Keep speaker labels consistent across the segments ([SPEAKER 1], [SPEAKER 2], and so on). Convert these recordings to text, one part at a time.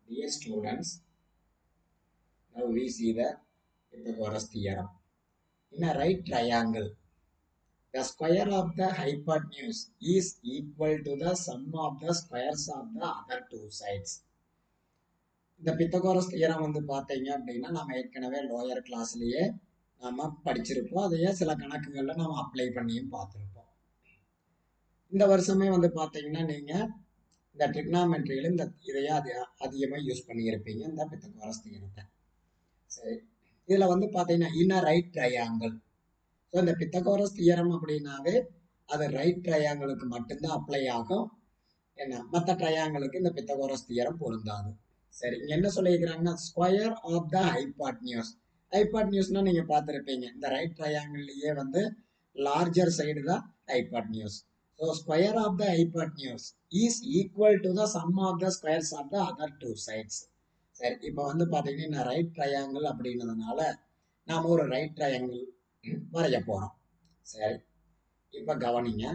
[SPEAKER 1] Dear students, now we see the Pythagoras theorem. In a right triangle, the square of the hypotenuse is equal to the sum of the squares of the other two sides. இந்த Pythagoras theorem வந்து பார்த்தீங்க அப்படின்னா நம்ம ஏற்கனவே lower கிளாஸ்லயே நாம படிச்சிருப்போம் அதையே சில கணக்குகளில் நம்ம அப்ளை பண்ணியும் பார்த்துருப்போம் இந்த வருஷமே வந்து பார்த்தீங்கன்னா நீங்கள் இந்த ட்ரிக்னாமெட்ரியில் இந்த இதையே அது அதிகமாக யூஸ் பண்ணியிருப்பீங்க இந்த பித்தகோரஸ் தியரத்தை சரி இதில் வந்து பார்த்தீங்கன்னா இன்ன ரைட் ட்ரையாங்கிள் ஸோ இந்த பித்தகோரஸ் தியரம் அப்படின்னாவே அது ரைட் ட்ரையாங்கிளுக்கு மட்டும்தான் அப்ளை ஆகும் என்ன மற்ற ட்ரையாங்கிளுக்கு இந்த பித்தகோரஸ் தியரம் பொருந்தாது சரி இங்க என்ன சொல்லியிருக்கிறாங்கன்னா ஸ்கொயர் ஆஃப் த ஹைபாட்னியூஸ் ஹைபாட்னியூஸ்னா நீங்க பார்த்துருப்பீங்க இந்த ரைட் ட்ரையாங்கிள்லயே வந்து லார்ஜர் சைடு தான் hypotenuse so square of the hypotenuse is equal to the sum of the squares of the other two sides சரி இப்போ வந்து பார்த்தீங்கன்னா ரைட் ட்ரையாங்கிள் அப்படின்றதுனால நாம ஒரு ரைட் ட்ரையாங்கிள் வரைய போறோம் சரி இப்போ கவனிங்க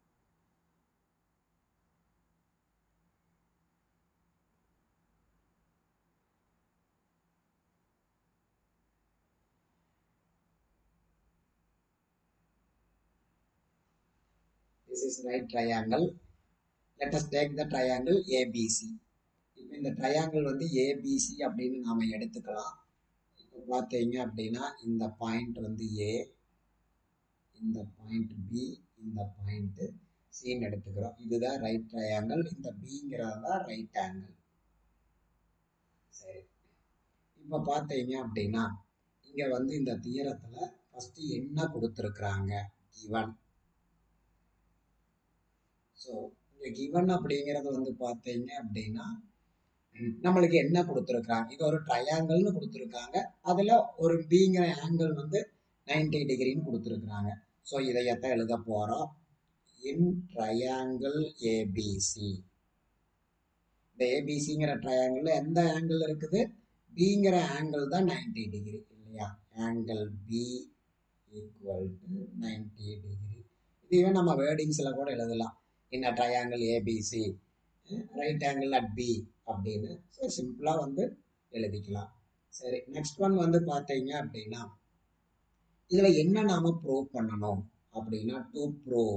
[SPEAKER 1] this is right triangle let us take the triangle abc இப்போ இந்த ட்ரையாங்கிள் வந்து ஏபிசி அப்படின்னு நாம எடுத்துக்கலாம் இப்போ பார்த்தீங்க அப்படின்னா இந்த பாயிண்ட் வந்து ஏ இந்த பாயிண்ட் பி இந்த பாயிண்ட் சின்னு எடுத்துக்கிறோம் இதுதான் ரைட் ட்ரையாங்கிள் இந்த பிங்கிறது தான் ரைட் ஆங்கிள் சரி இப்போ பார்த்தீங்க அப்படின்னா இங்கே வந்து இந்த தீரத்தில் ஃபஸ்ட்டு என்ன கொடுத்துருக்குறாங்க கிவன் ஸோ இங்கே கிவன் அப்படிங்கிறது வந்து பார்த்தீங்க அப்படின்னா நம்மளுக்கு என்ன கொடுத்துருக்காங்க இது ஒரு ட்ரையாங்கிள்னு கொடுத்துருக்காங்க அதில் ஒரு பிங்கிற ஆங்கிள் வந்து நைன்டி டிகிரின்னு கொடுத்துருக்குறாங்க ஸோ இதையத்தான் எழுத போகிறோம் இன் ட்ரையாங்கிள் ஏபிசி இந்த ஏபிசிங்கிற ட்ரையாங்கிள் எந்த ஆங்கிள் இருக்குது பிங்கிற ஆங்கிள் தான் நைன்டி டிகிரி இல்லையா angle B equal to ninety degree இதுவே நம்ம வேர்டிங்ஸில் கூட எழுதலாம் in triangle ABC right angle at B அப்படின்னு ஸோ சிம்பிளாக வந்து எழுதிக்கலாம் சரி நெக்ஸ்ட் ஒன் வந்து பார்த்தீங்க அப்படின்னா இதில் என்ன நாம ப்ரூவ் பண்ணணும் அப்படின்னா டு ப்ரூவ்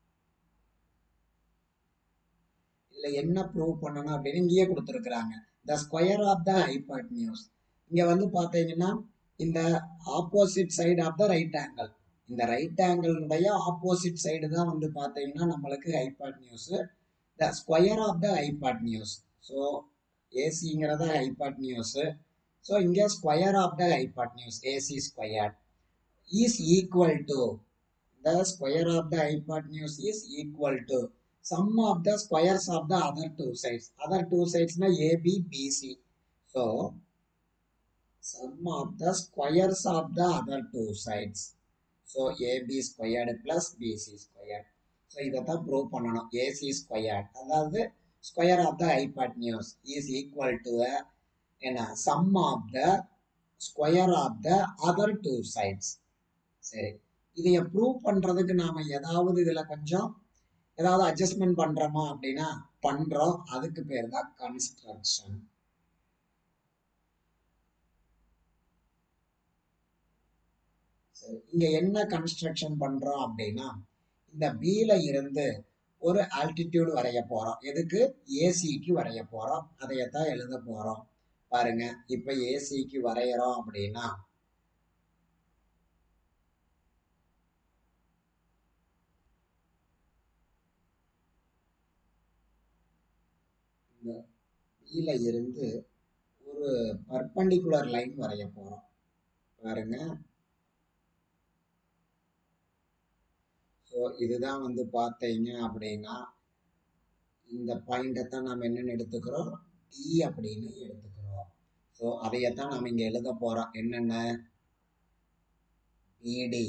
[SPEAKER 1] இதில் என்ன ப்ரூவ் பண்ணணும் அப்படின்னு இங்கேயே கொடுத்துருக்குறாங்க the square of the hypotenuse இங்கே வந்து பார்த்தீங்கன்னா இந்த opposite side of the right angle இந்த ரைட் ஆங்கிளுடைய ஆப்போசிட் சைடு தான் வந்து பார்த்தீங்கன்னா நம்மளுக்கு hypotenuse the square of the hypotenuse so ஏசிங்கிறத ஹைபாட்னியூஸு ஸோ இங்கே square of the hypotenuse AC square is equal to the square of the hypotenuse is equal to sum of the squares of the other two sides other two சைட்ஸ்னா AB PC so sum of the squares of the other two sides so AB squared plus BC squared so இதை தான் prove பண்ணணும் AC square அதாவது square of the hypotenuse is equal to என்ன sum of the square of the other two sides சரி இதைய prove பண்ணுறதுக்கு நாம் ஏதாவது இதில் கொஞ்சம் ஏதாவது அட்ஜஸ்ட்மெண்ட் பண்ணுறோமா அப்படின்னா பண்ணுறோம் அதுக்கு பேர் தான் கன்ஸ்ட்ரக்ஷன் சரி இங்கே என்ன கன்ஸ்ட்ரக்ஷன் பண்ணுறோம் அப்படின்னா இந்த பியில் இருந்து ஒரு ஆல்டிடியூடு வரைய போகிறோம் எதுக்கு ஏசிக்கு வரைய போகிறோம் அதையத்தான் எழுத போகிறோம் பாருங்க இப்போ ஏசிக்கு வரைகிறோம் அப்படின்னா இந்த பியில் இருந்து ஒரு பர்பண்டிகுலர் லைன் வரைய போகிறோம் பாருங்க ஸோ இதுதான் வந்து பார்த்தீங்க அப்படின்னா இந்த பாயிண்டை தான் நம்ம என்னென்னு எடுத்துக்கிறோம் டி அப்படின்னு எடுத்துக்கிறோம் ஸோ அதையத்தான் நம்ம இங்கே எழுத போகிறோம் என்னென்ன BD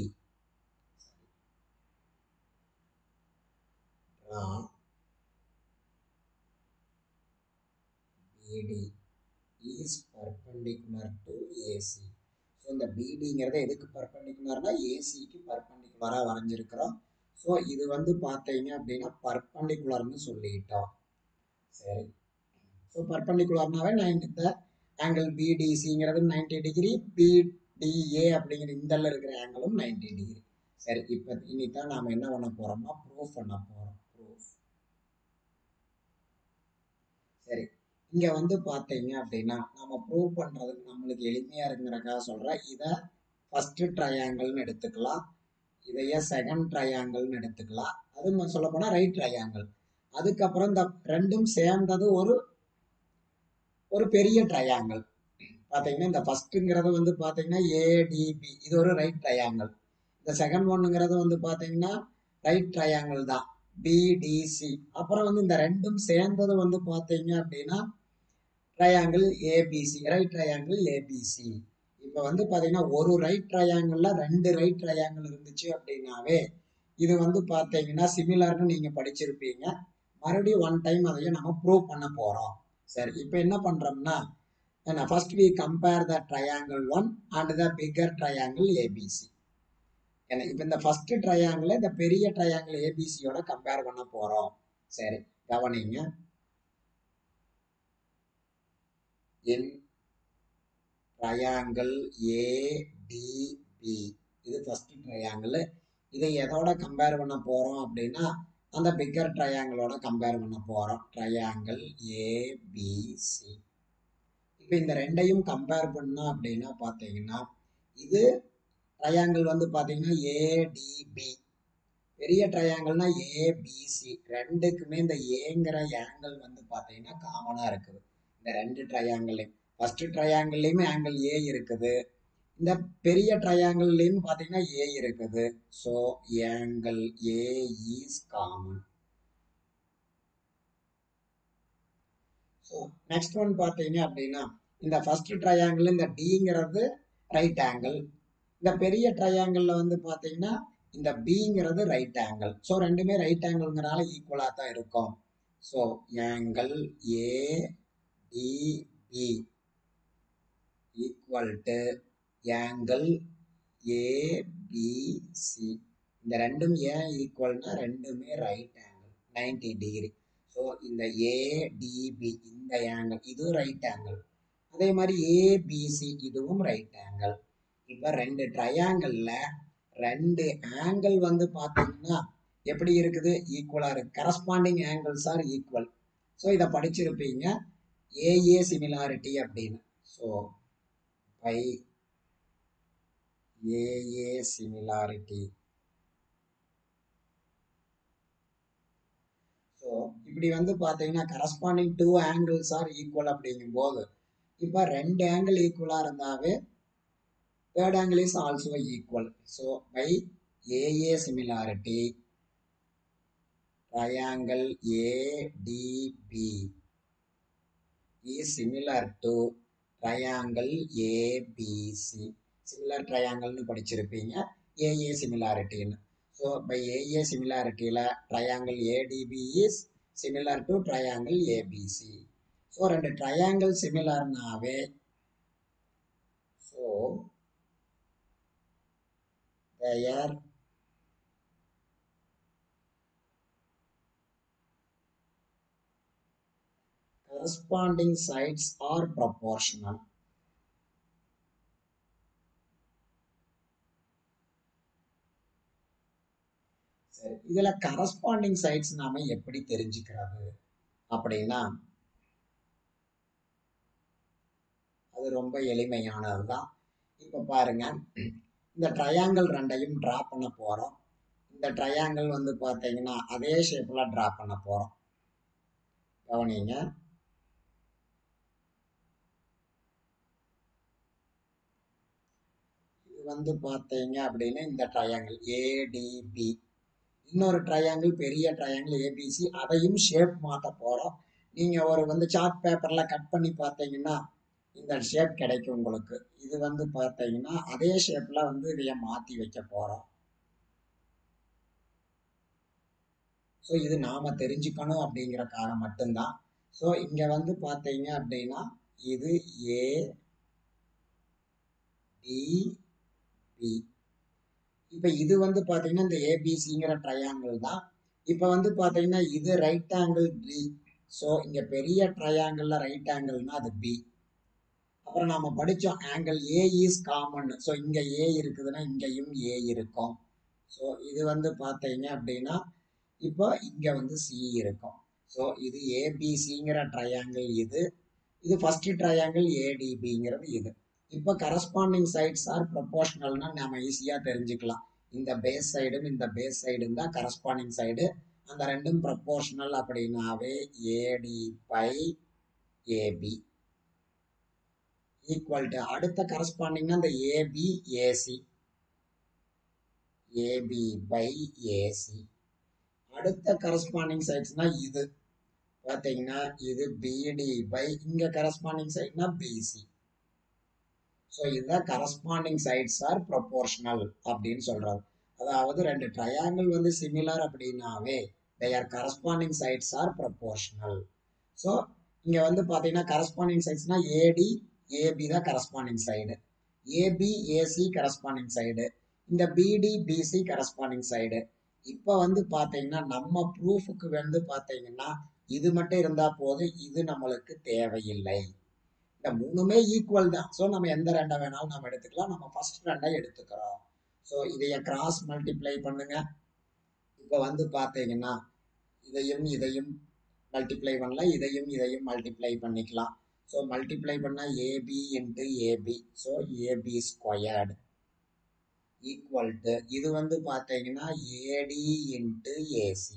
[SPEAKER 1] BD is perpendicular to AC so இந்த பிடிங்கிறத எதுக்கு பர்பண்டிகுலர்னா ஏசிக்கு பர்பண்டிகுலராக வரைஞ்சிருக்கிறோம் ஸோ இது வந்து பார்த்தீங்க அப்படின்னா பர்பண்டிகுலர்னு சொல்லிட்டோம் சரி ஸோ பர்பண்டிகுலர்னாவே நைன் இந்த ஆங்கிள் பிடிசிங்கிறது நைன்டி டிகிரி பிடிஏ அப்படிங்கிற இந்தல இருக்கிற ஆங்கிளும் நைன்டி டிகிரி சரி இப்போ இனிதான் நாம் என்ன பண்ண போறோம்னா ப்ரூஃப் பண்ண போறோம் ப்ரூஃப் சரி இங்க வந்து பார்த்தீங்க அப்படின்னா நம்ம ப்ரூவ் பண்றதுக்கு நம்மளுக்கு எளிமையா இருக்குங்கிறக்காக சொல்றேன் இதை ஃபர்ஸ்ட் ட்ரையாங்கிள்னு எடுத்துக்கலாம் இதையே செகண்ட் ட்ரையாங்கிள்னு எடுத்துக்கலாம் அது சொல்ல போனா ரைட் ட்ரையாங்கிள் அதுக்கப்புறம் இந்த ரெண்டும் சேர்ந்தது ஒரு ஒரு பெரிய ட்ரையாங்கிள் பார்த்தீங்கன்னா இந்த ஃபர்ஸ்ட்டுங்கிறது வந்து பார்த்தீங்கன்னா ஏடிபி இது ஒரு ரைட் ட்ரையாங்கிள் இந்த செகண்ட் ஒன்னுங்கிறது வந்து பார்த்தீங்கன்னா ரைட் ட்ரையாங்கிள் தான் பிடிசி அப்புறம் வந்து இந்த ரெண்டும் சேர்ந்தது வந்து பார்த்தீங்க அப்படின்னா triangle ABC right triangle ABC இப்போ வந்து பார்த்தீங்கன்னா ஒரு ரைட் ட்ரையாங்கிளில் ரெண்டு ரைட் ட்ரையாங்கிள் இருந்துச்சு அப்படின்னாவே இது வந்து பார்த்தீங்கன்னா சிமிலர்னு நீங்கள் படிச்சிருப்பீங்க மறுபடியும் ஒன் டைம் அதையும் நம்ம ப்ரூவ் பண்ண போகிறோம் சரி இப்போ என்ன பண்ணுறோம்னா first we compare the triangle one and the bigger triangle ABC ஏன்னா இப்போ இந்த ஃபர்ஸ்ட் ட்ரையாங்கிள் இந்த பெரிய ட்ரையாங்கிள் ஏபிசியோட கம்பேர் பண்ண போகிறோம் சரி கவனிங்க இன் ட்ரையாங்கிள் ஏடிபி இது ஃபர்ஸ்ட் ட்ரையாங்கிள் இதை எதோட கம்பேர் பண்ண போகிறோம் அப்படின்னா அந்த பிக்கர் ட்ரையாங்கிளோட கம்பேர் பண்ண போகிறோம் ட்ரையாங்கிள் ஏபிசி இப்போ இந்த ரெண்டையும் கம்பேர் பண்ணோம் அப்படின்னா பார்த்தீங்கன்னா இது ட்ரையாங்கிள் வந்து பார்த்தீங்கன்னா ஏடிபி பெரிய ட்ரையாங்கிள்னா ஏபிசி ரெண்டுக்குமே இந்த ஏங்கிற ஆங்கிள் வந்து பார்த்தீங்கன்னா காமனாக இருக்குது இந்த ரெண்டு ட்ரையாங்கிள்லையும் ஃபர்ஸ்ட் ட்ரையாங்கிள்லையுமே ஆங்கிள் ஏ இருக்குது இந்த பெரிய ட்ரையாங்கிள்லையும் பார்த்தீங்கன்னா ஏ இருக்குது so angle A is common so next one பார்த்தீங்க அப்படின்னா இந்த ஃபர்ஸ்ட் ட்ரையாங்கிள் இந்த டிங்கிறது ரைட் ஆங்கிள் இந்த பெரிய ட்ரையாங்கிளில் வந்து பார்த்தீங்கன்னா இந்த பிங்கிறது ரைட் ஆங்கிள் ஸோ ரெண்டுமே ரைட் ஆங்கிள்ங்கிறனால ஈக்குவலாக தான் இருக்கும் so angle A DB equal to angle ABC இந்த ரெண்டும் ஏன் ஈக்குவல்னா ரெண்டுமே right angle ninety degree so இந்த ஏடிபி இந்த ஆங்கிள் இதுவும் ரைட் ஆங்கிள் அதே மாதிரி ஏபிசி இதுவும் ரைட் ஆங்கிள் இப்போ ரெண்டு ட்ரையாங்கிளில் ரெண்டு ஆங்கிள் வந்து பார்த்தீங்கன்னா எப்படி இருக்குது ஈக்குவலாக இருக்கு corresponding angles are equal so இதை படிச்சிருப்பீங்க ஏஏ சிமிலாரிட்டி அப்படின்னு so by AA similarity so இப்படி வந்து பார்த்தீங்கன்னா corresponding two angles are equal அப்படிங்கும்போது இப்போ ரெண்டு ஆங்கிள் ஈக்குவலாக இருந்தாவே third angle is also equal. So by AA similarity, triangle ADB is similar to triangle ABC. Similar triangle படிச்சிருப்பீங்க AA similarity so by AA சிமிலாரிட்டியில் triangle ADB is similar to triangle ABC so ரெண்டு triangle சிமிலர்னாவே so their corresponding sides are proportional. சரி இதுல corresponding sides நாம எப்படி தெரிஞ்சுக்கிறது அப்படின்னா அது ரொம்ப எளிமையானது தான் இப்போ பாருங்க இந்த ட்ரையாங்கிள் ரெண்டையும் ட்ரா பண்ண போகிறோம் இந்த ட்ரையாங்கிள் வந்து பார்த்தீங்கன்னா அதே ஷேப்பில் ட்ரா பண்ண போகிறோம் கவனிங்க இது வந்து பார்த்தீங்க அப்படின்னு இந்த ட்ரையாங்கிள் ஏடிபி இன்னொரு ட்ரையாங்கிள் பெரிய ட்ரையாங்கிள் ஏபிசி அதையும் ஷேப் மாற்ற போகிறோம் நீங்கள் ஒரு வந்து சார்ட் பேப்பரில் கட் பண்ணி பார்த்தீங்கன்னா இந்த ஷேப் கிடைக்கும் உங்களுக்கு இது வந்து பார்த்தீங்கன்னா அதே ஷேப்பில் வந்து இதைய மாற்றி வைக்க போகிறோம் ஸோ இது நாம் தெரிஞ்சுக்கணும் அப்படிங்கிறக்காக மட்டும்தான் ஸோ இங்கே வந்து பார்த்தீங்க அப்படின்னா இது ஏ டி பி இப்போ இது வந்து பார்த்தீங்கன்னா இந்த ஏபிசிங்கிற ட்ரையாங்கிள் தான் இப்போ வந்து பார்த்தீங்கன்னா இது ரைட் ஆங்கிள் டி ஸோ இங்க பெரிய ட்ரையாங்கிள்ல ரைட் ஆங்கிள்னா அது பி அப்புறம் நாம படிச்சோம் angle A is common so இங்க ஏ இருக்குதுன்னா இங்கேயும் ஏ இருக்கும் ஸோ இது வந்து பார்த்தீங்க அப்படின்னா இப்போ இங்க வந்து சி இருக்கும் ஸோ இது ஏபிசிங்கிற ட்ரையாங்கிள் இது இது ஃபர்ஸ்ட் ட்ரையாங்கிள் ஏடிபிங்கிறது இது இப்போ கரஸ்பாண்டிங் சைட்ஸ் ஆர் ப்ரொபோஷனல்னா நம்ம ஈஸியாக தெரிஞ்சுக்கலாம் இந்த பேஸ் சைடும் இந்த பேஸ் சைடும் தான் கரஸ்பாண்டிங் சைடு அந்த ரெண்டும் ப்ரொபோஷனல் அப்படின்னாவே AD by AB equal to அடுத்த கரஸ்பாண்டிங்னா இந்த AB AC AB by AC அடுத்த கரஸ்பாண்டிங் சைட்ஸ்னா இது பார்த்தீங்கன்னா இது பிடி பை இங்க கரஸ்பாண்டிங் சைட்னா பிசி ஸோ இதுதான் கரஸ்பாண்டிங் சைட்ஸ் ஆர் ப்ரொபோர்ஷனல் அப்படின்னு சொல்றாரு அதாவது ரெண்டு ட்ரையாங்கிள் வந்து சிமிலர் அப்படின்னாவே they are corresponding sides are proportional so இங்க வந்து பார்த்தீங்கன்னா கரஸ்பாண்டிங் சைட்ஸ்னா ஏடி ஏபி தான் corresponding side AB AC corresponding side இந்த பிடி பிசி கரஸ்பாண்டிங் சைடு இப்போ வந்து பார்த்தீங்கன்னா நம்ம ப்ரூஃபுக்கு வந்து பார்த்தீங்கன்னா இது மட்டும் இருந்தா போதும் இது நம்மளுக்கு தேவையில்லை இந்த மூணுமே ஈக்குவல் தான் ஸோ நம்ம எந்த ரெண்டை வேணாலும் நம்ம எடுத்துக்கலாம் நம்ம ஃபர்ஸ்ட் ரெண்டை எடுத்துக்கிறோம் ஸோ இதைய கிராஸ் மல்டிப்ளை பண்ணுங்க இப்போ வந்து பார்த்தீங்கன்னா இதையும் இதையும் மல்டிப்ளை பண்ணலாம் இதையும் இதையும் மல்டிப்ளை பண்ணிக்கலாம் ஸோ மல்டிப்ளை பண்ணால் AB into AB so AB squared equal to இது வந்து பார்த்தீங்கன்னா AD into AC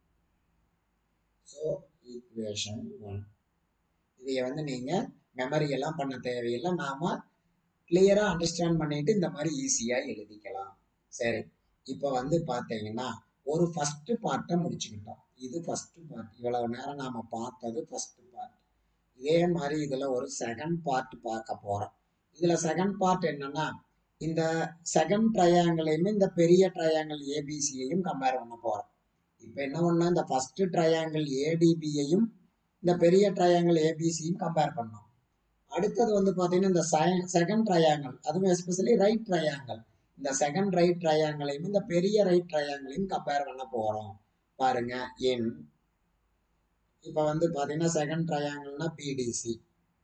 [SPEAKER 1] so equation one இதைய வந்து நீங்கள் மெமரி எல்லாம் பண்ண தேவையில்லை நாம கிளியரா அண்டர்ஸ்டாண்ட் பண்ணிட்டு இந்த மாதிரி ஈஸியா எழுதிக்கலாம் சரி இப்போ வந்து பார்த்தீங்கன்னா ஒரு ஃபர்ஸ்ட் பார்ட்டை முடிச்சுக்கிட்டோம் இது ஃபர்ஸ்ட் பார்ட் இவ்வளவு நேரம் நாம பார்த்தது ஃபர்ஸ்ட் பார்ட் இதே மாதிரி இதுல ஒரு செகண்ட் பார்ட் பார்க்க போறோம் இதுல செகண்ட் பார்ட் என்னன்னா இந்த செகண்ட் ட்ரையாங்கிளையுமே இந்த பெரிய ட்ரையாங்கிள் ஏபிசியையும் கம்பேர் பண்ண போறோம் இப்போ என்ன பண்ணா இந்த ஃபர்ஸ்ட் ட்ரையாங்கிள் ஏடிபியையும் இந்த பெரிய ட்ரையாங்கிள் ஏபிசியும் கம்பேர் பண்ணோம் அடுத்தது வந்து பார்த்தீங்கன்னா இந்த செகண்ட் ட்ரையாங்கிள் அதுவும் எஸ்பெஷலி ரைட் ட்ரையாங்கிள் இந்த செகண்ட் ரைட் ட்ரையாங்கிளையும் இந்த பெரிய ரைட் ட்ரையாங்கிளையும் கம்பேர் பண்ண போறோம் பாருங்க என் இப்போ வந்து பார்த்தீங்கன்னா செகண்ட் ட்ரையாங்கிள்னா BDC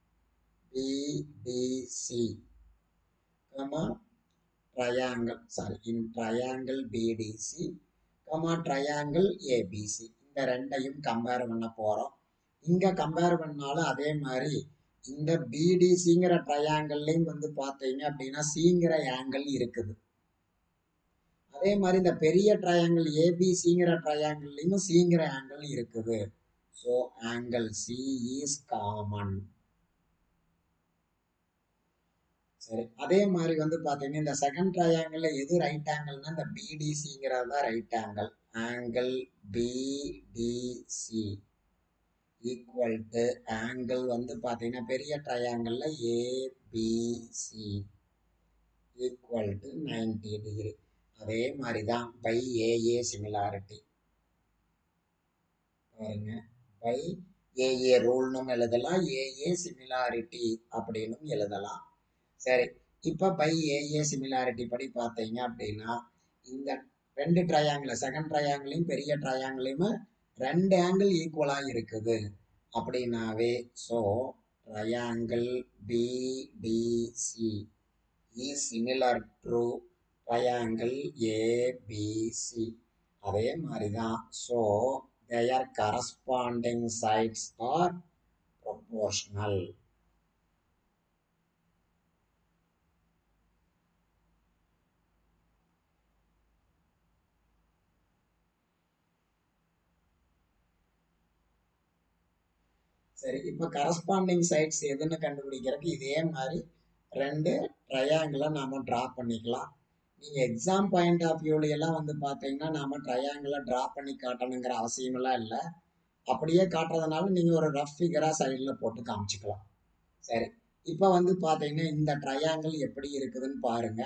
[SPEAKER 1] BDC comma triangle sorry in triangle BDC comma triangle ABC இந்த ரெண்டையும் கம்பேர் பண்ண போறோம் இங்க கம்பேர் பண்ணாலும் அதே மாதிரி இந்த பிடிசிங்கிற ட்ரையாங்கிள்லையும் வந்து பார்த்தீங்க அப்படின்னா சிங்கிற ஆங்கிள் இருக்குது அதே மாதிரி இந்த பெரிய ட்ரையாங்கிள் ஏபிசிங்கிற ட்ரையாங்கிள்லையும் சிங்கிற ஆங்கிள் இருக்குது so angle C is common சரி அதே மாதிரி வந்து பார்த்தீங்கன்னா இந்த செகண்ட் ட்ரையாங்கிள் எது ரைட் ஆங்கிள்னா இந்த பிடிசிங்கிறது தான் right angle angle BDC equal to angle வந்து பார்த்தீங்கன்னா பெரிய ட்ரையாங்கிளில் ABC equal to ninety degree அதே மாதிரி தான் பை ஏஏ சிமிலாரிட்டி பாருங்க பை ஏஏ ரூல்னும் எழுதலாம் ஏஏ சிமிலாரிட்டி அப்படின்னும் எழுதலாம் சரி இப்போ பை ஏஏ சிமிலாரிட்டி படி பார்த்தீங்க அப்படின்னா இந்த ரெண்டு ட்ரையாங்கிள் செகண்ட் ட்ரையாங்கிளையும் பெரிய ட்ரையாங்கிளையும் ரெண்டு ஆங்கிள் ஈக்குவலாக இருக்குது அப்படின்னாவே so triangle BDC is similar to triangle ABC அதே மாதிரி தான் so their corresponding sides are proportional சரி இப்போ கரஸ்பாண்டிங் சைட்ஸ் எதுன்னு கண்டுபிடிக்கிறதுக்கு இதே மாதிரி ரெண்டு ட்ரையாங்கிளை நாம ட்ரா பண்ணிக்கலாம் நீங்கள் எக்ஸாம் பாயிண்ட் ஆஃப் வியூல எல்லாம் வந்து பார்த்தீங்கன்னா நாம ட்ரையாங்கிளை ட்ரா பண்ணி காட்டணுங்கிற அவசியமெல்லாம் இல்லை அப்படியே காட்டுறதுனால நீங்கள் ஒரு ரஃப் ஃபிகராக சைடில் போட்டு காமிச்சிக்கலாம் சரி இப்போ வந்து பார்த்தீங்கன்னா இந்த ட்ரையாங்கிள் எப்படி இருக்குதுன்னு பாருங்க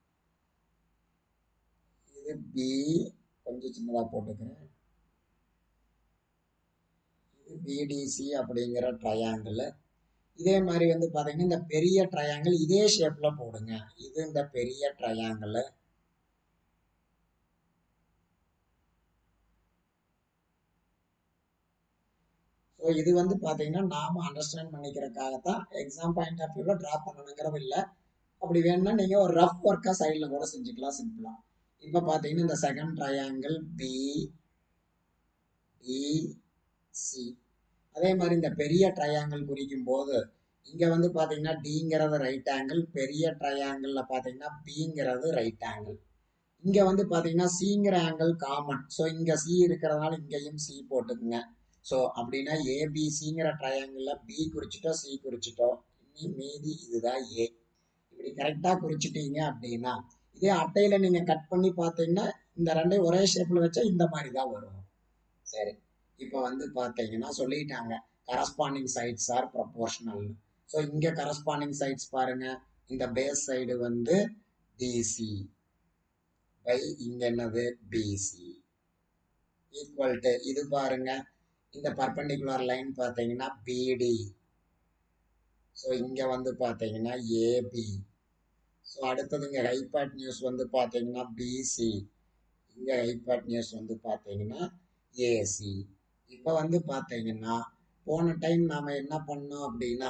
[SPEAKER 1] இது பி கொஞ்சம் சின்னதாக போட்டுக்கிறேன் இது பிடிசி அப்படிங்கிற ட்ரையாங்கிள் இதே மாதிரி வந்து பார்த்தீங்கன்னா இந்த பெரிய ட்ரையாங்கிள் இதே ஷேப்பில் போடுங்க இது இந்த பெரிய ட்ரையாங்கிள் ஸோ ஸோ இது வந்து பார்த்தீங்கன்னா நாம அண்டர்ஸ்டாண்ட் பண்ணிக்கிறதுக்காகத்தான் எக்ஸாம் பாயிண்ட் ஆஃப் வியூவில் ட்ரா பண்ணணுங்கிறது இல்லை அப்படி வேணும்னா நீங்கள் ஒரு ரஃப் ஒர்க்காக சைடில் கூட செஞ்சுக்கலாம் சிம்பிளாக இப்போ பார்த்தீங்கன்னா இந்த செகண்ட் ட்ரையாங்கிள் பி சி அதே மாதிரி இந்த பெரிய ட்ரையாங்கிள் குறிக்கும் போது இங்கே வந்து பார்த்தீங்கன்னா டிங்கிறது ரைட் ஆங்கிள் பெரிய ட்ரையாங்கிளில் பார்த்தீங்கன்னா பிங்கிறது ரைட் ஆங்கிள் இங்கே வந்து பார்த்தீங்கன்னா சிங்கிற ஆங்கிள் காமன் ஸோ இங்கே சி இருக்கிறதுனால இங்கேயும் சி போட்டுக்குங்க ஸோ அப்படின்னா ஏபிசிங்கிற ட்ரையாங்கிளில் பி குறிச்சிட்டோம் சி குறிச்சிட்டோம் இனி மீதி இதுதான் ஏ இப்படி கரெக்டாக குறிச்சிட்டீங்க அப்படின்னா இதே அட்டையில் நீங்கள் கட் பண்ணி பார்த்தீங்கன்னா இந்த ரெண்டையும் ஒரே ஷேப்பில் வச்சா இந்த மாதிரி தான் வரும் சரி இப்போ வந்து பார்த்தீங்கன்னா சொல்லிட்டாங்க corresponding sides are proportional so இங்கே கரஸ்பாண்டிங் சைட்ஸ் பாருங்க இந்த பேஸ் சைடு வந்து டிசி பை இங்க என்னது பிசி ஈக்குவல் டு இது பாருங்க இந்த பர்பண்டிகுலர் லைன் பார்த்தீங்கன்னா பிடி ஸோ இங்கே வந்து பார்த்தீங்கன்னா ஏபி ஸோ அடுத்தது இங்கே ஹைபாட் நியூஸ் வந்து பார்த்தீங்கன்னா பிசி இங்கே ஹைபாட் நியூஸ் வந்து பார்த்தீங்கன்னா ஏசி இப்போ வந்து பார்த்தீங்கன்னா போன டைம் நாம் என்ன பண்ணோம் அப்படின்னா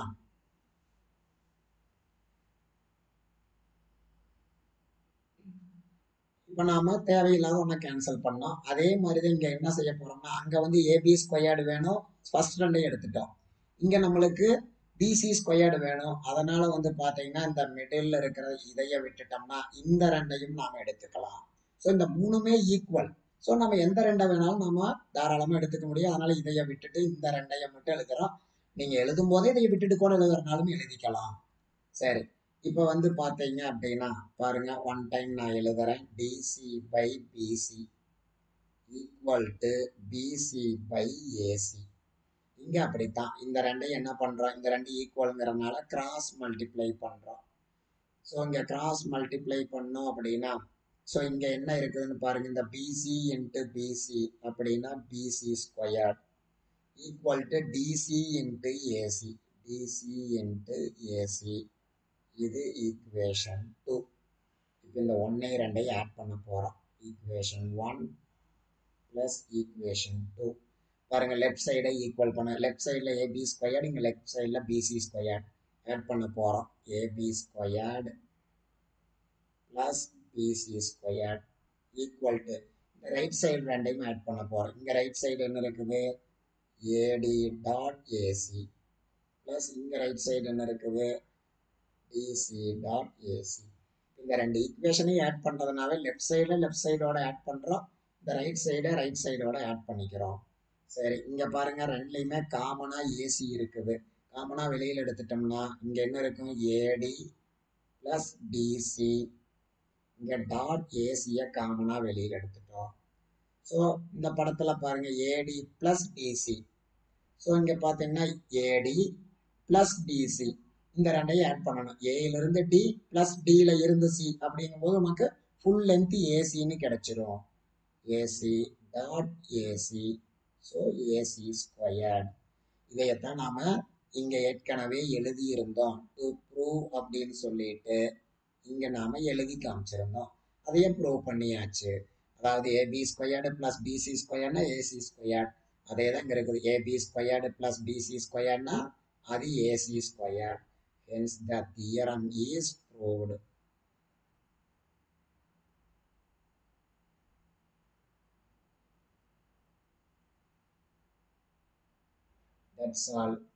[SPEAKER 1] இப்போ நாம தேவையில்லாத ஒன்றை கேன்சல் பண்ணோம் அதே மாதிரி தான் இங்கே என்ன செய்ய போகிறோம்னா அங்கே வந்து ஏபி ஸ்கொயர்டு வேணும் ஃபர்ஸ்ட் ரெண்டையும் எடுத்துட்டோம் இங்கே நம்மளுக்கு பிசி ஸ்கொயர்டு வேணும் அதனால வந்து பார்த்தீங்கன்னா இந்த மிடில் இருக்கிற இதைய விட்டுட்டோம்னா இந்த ரெண்டையும் நாம் எடுத்துக்கலாம் ஸோ இந்த மூணுமே ஈக்குவல் ஸோ நம்ம எந்த ரெண்டை வேணாலும் நம்ம தாராளமாக எடுத்துக்க முடியும் அதனால இதைய விட்டுட்டு இந்த ரெண்டையை மட்டும் எழுதுறோம் நீங்கள் எழுதும் போதே இதைய விட்டுட்டு கூட எழுதுறனாலும் எழுதிக்கலாம் சரி இப்போ வந்து பார்த்தீங்க அப்படின்னா பாருங்க ஒன் டைம் நான் எழுதுறேன் DC by BC equal to BC by AC இங்கே அப்படித்தான் இந்த ரெண்டையும் என்ன பண்ணுறோம் இந்த ரெண்டு ஈக்குவலுங்கிறனால கிராஸ் மல்டிப்ளை பண்ணுறோம் ஸோ இங்கே கிராஸ் மல்டிப்ளை பண்ணோம் அப்படின்னா ஸோ இங்கே என்ன இருக்குதுன்னு பாருங்க இந்த பிசி இன்ட்டு பிசி அப்படின்னா BC squared equal to DC into AC DC into AC இது ஈக்குவேஷன் டூ இப்போ இந்த ஒன்னை ரெண்டையும் ஆட் பண்ண போகிறோம் equation one plus equation two பாருங்கள் லெஃப்ட் சைடை ஈக்குவல் பண்ண லெஃப்ட் சைடில் ஏபி ஸ்கொயர்டு இங்கே லெஃப்ட் சைடில் பிசி ஸ்கொயர்டு ஆட் பண்ண போகிறோம் AB squared plus BC squared equal to இந்த ரைட் சைடு ரெண்டையும் ஆட் பண்ண போகிறோம் இங்கே ரைட் சைடு என்ன இருக்குது ஏடி டாட் ஏசி ப்ளஸ் இங்கே ரைட் சைடு என்ன இருக்குது டிசி டாட் ஏசி இந்த ரெண்டு ஈக்குவேஷனையும் ஆட் பண்ணுறதுனால லெஃப்ட் சைடில் லெஃப்ட் சைடோட ஆட் பண்ணுறோம் இந்த ரைட் சைடை ரைட் சைடோட ஆட் பண்ணிக்கிறோம் சரி இங்கே பாருங்கள் ரெண்டுலேயுமே காமனாக ஏசி இருக்குது காமனாக வெளியில் எடுத்துட்டோம்னா இங்கே என்ன இருக்கும் ஏடி ப்ளஸ் டிசி இங்கே டாட் ஏசியை காமனாக வெளியில் எடுத்துட்டோம் ஸோ இந்த படத்தில் பாருங்கள் ஏடி ப்ளஸ் டிசி ஸோ இங்கே பார்த்தீங்கன்னா ஏடி ப்ளஸ் டிசி இந்த ரெண்டையும் ஆட் பண்ணணும் ஏயிலிருந்து டி ப்ளஸ் டியில் இருந்து சி அப்படிங்கும்போது நமக்கு ஃபுல் லென்த் ஏசின்னு கிடைச்சிரும் AC dot AC so AC squared இதையத்தான் நாம் இங்கே ஏற்கனவே எழுதியிருந்தோம் டு ப்ரூவ் அப்படின்னு சொல்லிட்டு இங்கே நாம் எழுதி காமிச்சிருந்தோம் அதையே ப்ரூவ் பண்ணியாச்சு அதாவது ஏபி ஸ்கொயர்டு ப்ளஸ் பிசி ஸ்கொயர்னா ஏசி ஸ்கொயர்ட் அதே தான் இங்கே இருக்குது ஏபி ஸ்கொயர்டு ப்ளஸ் பிசி ஸ்கொயர்னா அது AC squared hence the theorem is proved that's all